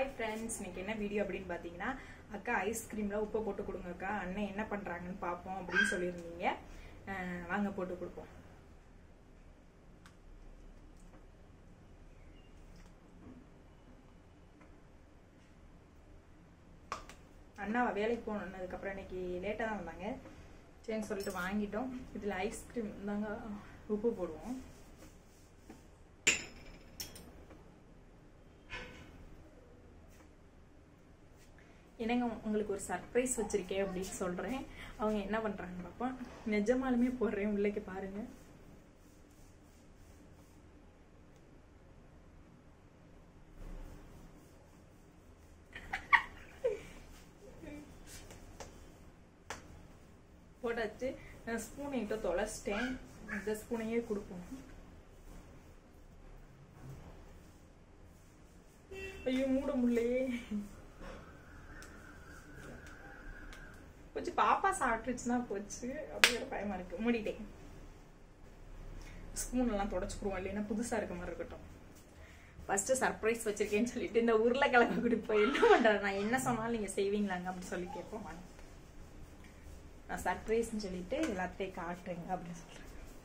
Hi friends இன்னைக்கு என்ன video அப்படின்னு பார்த்தீங்கன்னா அக்கா ஐஸ்கிரீமில் உப்பு போட்டு கொடுங்க அக்கா அண்ணன் என்ன பண்ணுறாங்கன்னு பார்ப்போம் அப்படின்னு சொல்லியிருந்தீங்க அஹ் வாங்க போட்டு கொடுப்போம் அண்ணாவை வேலைக்கு போனதுக்கப்புறம் இன்னைக்கு லேட்டாக தான் வந்தாங்க சரின்னு சொல்லிட்டு வாங்கிட்டோம் இதில் ஐஸ்கிரீம் தாங்க உப்பு போடுவோம் என்னங்க உங்களுக்கு ஒரு சர்ப்ரைஸ் வச்சிருக்கேன் அப்படின்னு சொல்றேன் அவங்க என்ன பண்றாங்க பார்ப்போம் நிஜமாலுமே போடுறேன் உள்ளேக்கு பாருங்க போட்டாச்சு நான் ஸ்பூன் என்கிட்ட தொலைச்சிட்டேன் இந்த ஸ்பூனையே கொடுப்போம் ஐயோ மூட முடியலையே போச்சு பாப்பா சாப்பிட்டுச்சுன்னா போச்சு அப்படிங்கிற பயமா இருக்கு மூடிட்டேன் ஸ்பூன் எல்லாம் தொடச்சுக்குருவோம் இல்லைன்னா புதுசா இருக்க மாதிரி இருக்கட்டும் ஃபர்ஸ்ட் சர்ப்ரைஸ் வச்சிருக்கேன்னு சொல்லிட்டு இந்த உருளைக்கிழங்கு கொடுப்போம் என்ன பண்றேன் நான் என்ன சொன்னாலும் நீங்க செய்வீங்களாங்க அப்படின்னு சொல்லி கேட்போம் நான். நான் சர்ப்ரைஸ்னு சொல்லிட்டு எல்லாத்தையும் காட்டுறேங்க அப்படின்னு சொல்றேன்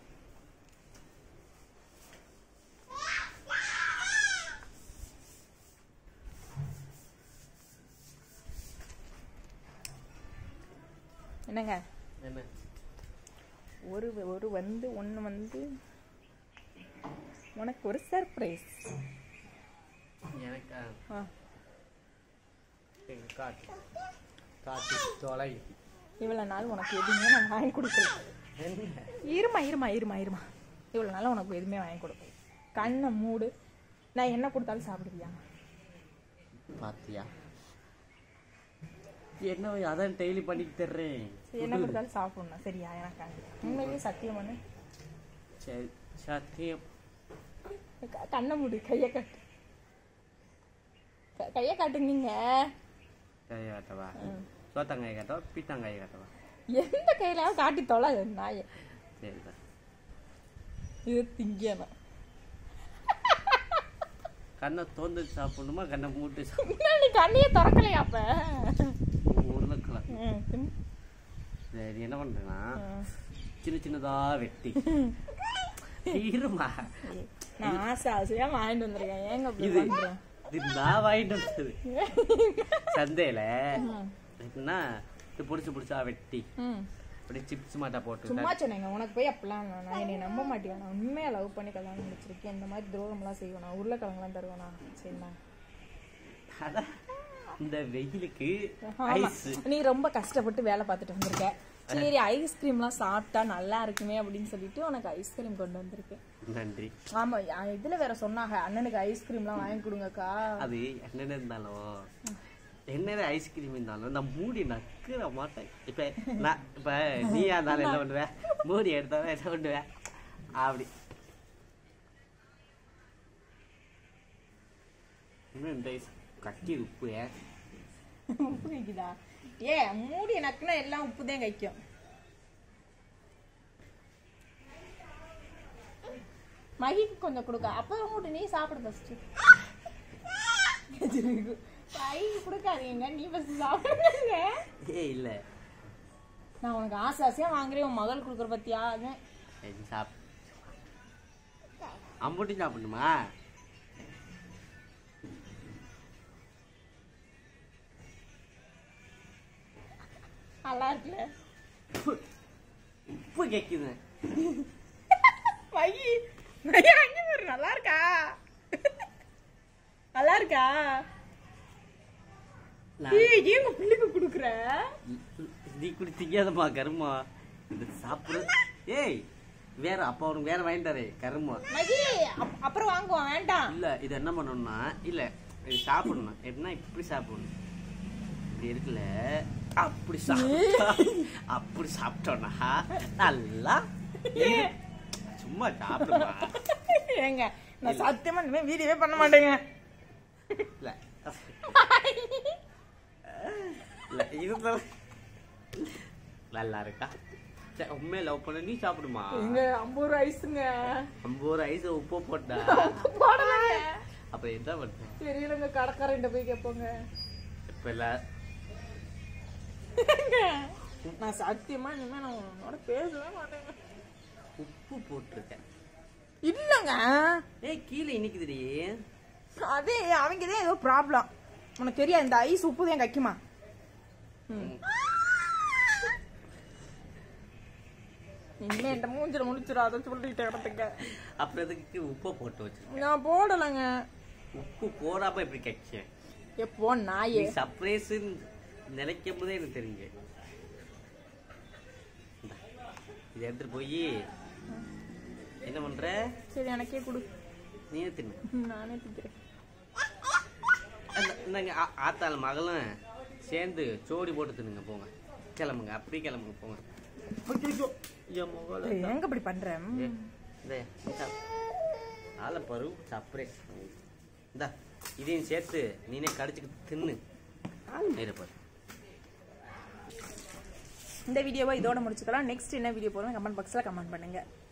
என்னங்க என்ன ஒரு ஒரு வந்து ஒன்று வந்து உனக்கு ஒரு சர்ப்ரைஸ் எனக்கா ஆ சரி, காட்டு காட்டு தொலை இவ்வளோ நாள் உனக்கு எதுவுமே நான் வாங்கி கொடுக்கல என்ன இருமா இருமா இருமா இருமா இவ்வளோ நாள் உனக்கு எதுவுமே வாங்கி கொடுக்கல கண்ணை மூடு நான் என்ன கொடுத்தாலும் சாப்பிடுவியா பாத்தியா என்ன அதான் டெய்லி பண்ணிட்டு தர்றேன் சரி, என்ன கொடுத்தாலும் சாப்பிடணும் சரியா எனக்கு உண்மையிலேயே சத்தியம் பண்ணு சரி சத்தியம் க- கண்ணை மூடு கையை காட்டு க- கையை காட்டுங்க நீங்க கையை காட்டவா சோத்தங்காய் காட்டவா பீத்தாங்காய் காட்டவா எந்த கையிலாவது காட்டி தொலை நாயை சரிதான் இது திங்கணும் கண்ணை தோந்து சாப்பிடணுமா கண்ணை மூட்டு சாப்பிடணும் இன்னும் நீ கண்ணையே திறக்கலையா அப்ப உருளைக்கலாம் ம், தின்னு. சரி என்ன பண்றேன்னா ம். சின்ன சின்னதா வெட்டி இருமா நான் ஆசை ஆசையா வாங்கிட்டு வந்திருக்கேன் ஏங்க அப்படி இது பண்றேன் இது நான் வாங்கிட்டு வந்தது சந்தையில எப்படின்னா இது பிடிச்சி பிடிச்சா வெட்டி ம். அப்படியே சிப்ஸ் மாட்டா போட்டு சும்மா சொன்னேங்க உனக்கு போய் அப்பெல்லாம் நான் என்னை நம்ப மாட்டேன் நான் உண்மையா லவ் பண்ணி கல்யாணம் முடிச்சிருக்கேன் இந்த மாதிரி துரோகம்லாம் செய்வேனா உருளைக்கிழங்குலாம் தருவேனா சரிண்ணா அதான் இந்த வெயிலுக்கு ஆமா ஐஸ் நீ ரொம்ப கஷ்டப்பட்டு வேலை பார்த்துட்டு வந்திருக்க சரி ஐஸ்கிரீம்லாம் சாப்பிட்டா நல்லா இருக்குமே அப்படின்னு சொல்லிட்டு உனக்கு ஐஸ்கிரீம் கொண்டு வந்திருக்கேன் நன்றி ஆமா யா- இதுல வேற சொன்னாங்க அண்ணனுக்கு ஐஸ்கிரீம்லாம் வாங்கி கொடுங்கக்கா அது என்னென்ன இருந்தாலும் என்னென்ன ஐஸ்கிரீம் இருந்தாலும் நான் மூடி நக்கிற மாட்டேன் இப்ப நான் இப்ப நீயா இருந்தாலும் என்ன பண்ணுவேன் மூடி எடுத்தாலும் என்ன பண்ணுவேன் அப்படி இன்னும் இந்த ஐஸ் கட்டி உப்பு ஏன் உப்பு வைக்குதா ஏ மூடி நக்குனா எல்லாம் உப்பு தான் கைக்கும் மகிக்கு கொஞ்சம் கொடுக்க அப்புறம் மூட்டு நீ சாப்பிடு ஃபர்ஸ்ட் மகிக்கு கொடுக்காதீங்க நீ ஃபர்ஸ்ட் சாப்பிடுங்க ஏ இல்ல நான் உனக்கு ஆசை ஆசையா வாங்குறேன் உன் மகள் கொடுக்குற பத்தியா அதான் சரி சாப் அம்புட்டி சாப்பிடணுமா நல்லா இருக்குல்ல உப்பு உப்பு கேக்குது மகி மகி அங்கே பாரு நல்லா இருக்கா நல்லா இருக்கா நான் ஏய் ஏன் உங்க பிள்ளைக்கு கொடுக்குற நீ குடி திங்காதம்மா கருமா இது சாப்பிடு ஏய் வேற அப்பா உனக்கு வேற வாங்கிட்டாரே கருமா மகி அப்- அப்புறம் வாங்குவோம் வேண்டாம் இல்ல இது என்ன பண்ணணும்னா இல்ல இது சாப்பிடணும் எப்படின்னா இப்படி சாப்பிடணும் இப்படி இருக்குல்ல அப்படி சாப்பிட்டா அப்படி சாப்பிட்டோம்னா நல்லா இரு- சும்மா சாப்பிடுமா ஏங்க நான் சத்தியமா இனிமே வீடியோவே பண்ண மாட்டேங்க இல்ல இல்ல இது தான் நல்லா இருக்கா சரி உண்மையை லவ் பண்ண நீ சாப்பிடுமா எங்க ஐம்பது ரூபா ஐஸுங்க ஐம்பது ஐஸ் உப்பு போட்டா போடலாங்க அப்ப என்ன பண்ண தெரியலங்க கடைக்காரன் போய் கேட்போங்க இப்ப எல்லாம் நான் சத்தியமா இனிமே நான் உன்னோட பேசவே மாட்டேங்க உப்பு போட்டிருக்கேன் இல்லங்க ஏய் கீழே இன்னைக்குதுடி அதே அவங்க தான் ஏதோ ப்ராப்ளம் உனக்கு தெரியாது இந்த ஐஸ் உப்பு தான் கைக்குமா இனிமே என்கிட்ட மூஞ்சில முடிச்சிடும் அதை சொல்லிட்டு இடத்துக்கு அப்புறம் எதுக்கு உப்பை போட்டு வச்சிருக்கேன் நான் போடலைங்க உப்பு போடாம இப்படி கட்சேன் எப்போ நீ நாயே சர்ப்ரைஸ் நினைக்கும் போதே எனக்கு தெரியுங்க இந்தா, இதை எடுத்துட்டு போய் என்ன பண்ற சரி எனக்கே கொடு நீயே தின்னு நானே திக்கிறேன் அந்த- இந்தாங்க ஆ- ஆத்தாள் மகளும் சேர்ந்து சோடி போட்டு தின்னுங்க போங்க கிளம்புங்க அப்படியே கிளம்புங்க போங்க என் முகல எங்க இப்படி பண்றேன் ஏ, இந்த ஆளை பரு சர்ப்ரைஸ் இந்தா இதையும் சேர்த்து நீனே கடிச்சுக்கிட்டு தின்னு ஆள் நேர பாரு இந்த வீடியோவை இதோட முடிச்சுக்கலாம் நெக்ஸ்ட் என்ன வீடியோ போடுறோம் கமெண்ட் பாக்ஸ்ல கமெண்ட் பண்ணுங்க